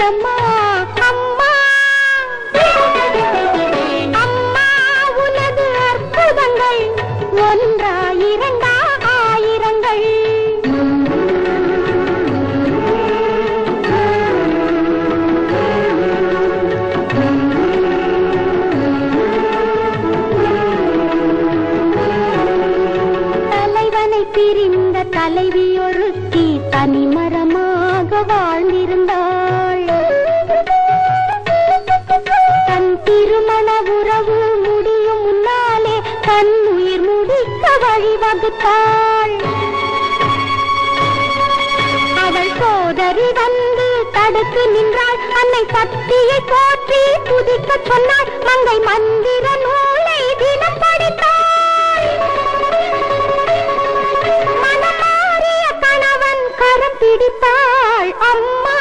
அம்மா அம்மா அம்மா உனது அற்புதங்கள் ஒன்றா இரண்டா ஆயிரங்கள் தலைவனை பிரிந்த தலைவி ஒருத்தி தனிமரமாக வாழ்ந்திருந்தாள் தன் திருமண உறவு முடியும் முன்னாலே தன் உயிர் முடிக்க வழிவகுத்தாள் அவள் சோதரி வந்து தடுத்து நின்றாள் அன்னை சக்தியை போற்றி துதிக்க சொன்னாள் மங்கை மந்திர நூலை தினம் படித்தாள் மனம் மாறிய கணவன் கரம் பிடித்தாள் அம்மா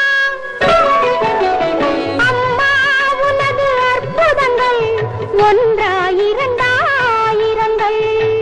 அம்மா உனது அற்புதங்கள் ஒன்றா இரண்டா ஆயிரங்கள்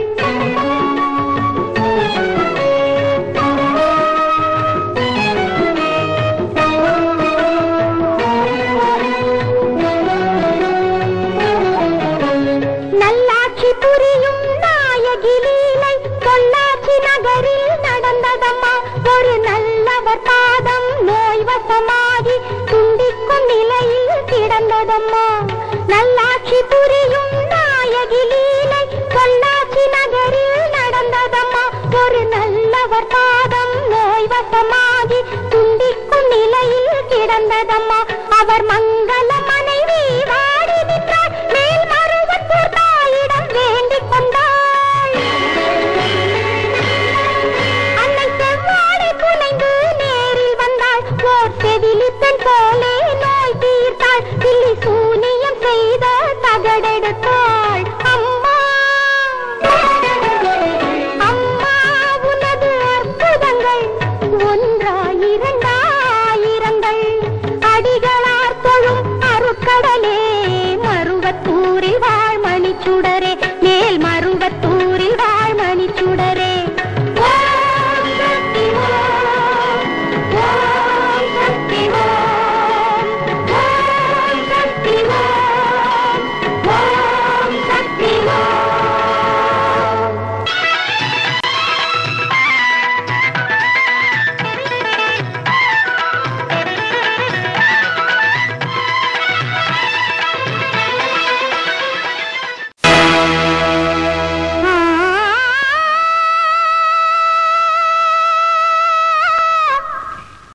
நல்லாட்சி புரியும் நாயகி லீலை பொள்ளாச்சி நகரில் நடந்ததம்மா ஒரு நல்லவர் பாதம் நோய் வசமாகி துண்டிக்கும் நிலையில் கிடந்ததம்மா நல்லாட்சி புரியும் நாயகி லீலை பொள்ளாச்சி நகரில் நடந்ததம்மா ஒரு நல்லவர் பாதம் நோய் வசமாகி துண்டிக்கும் நிலையில் கிடந்ததம்மா அவர் மங்கள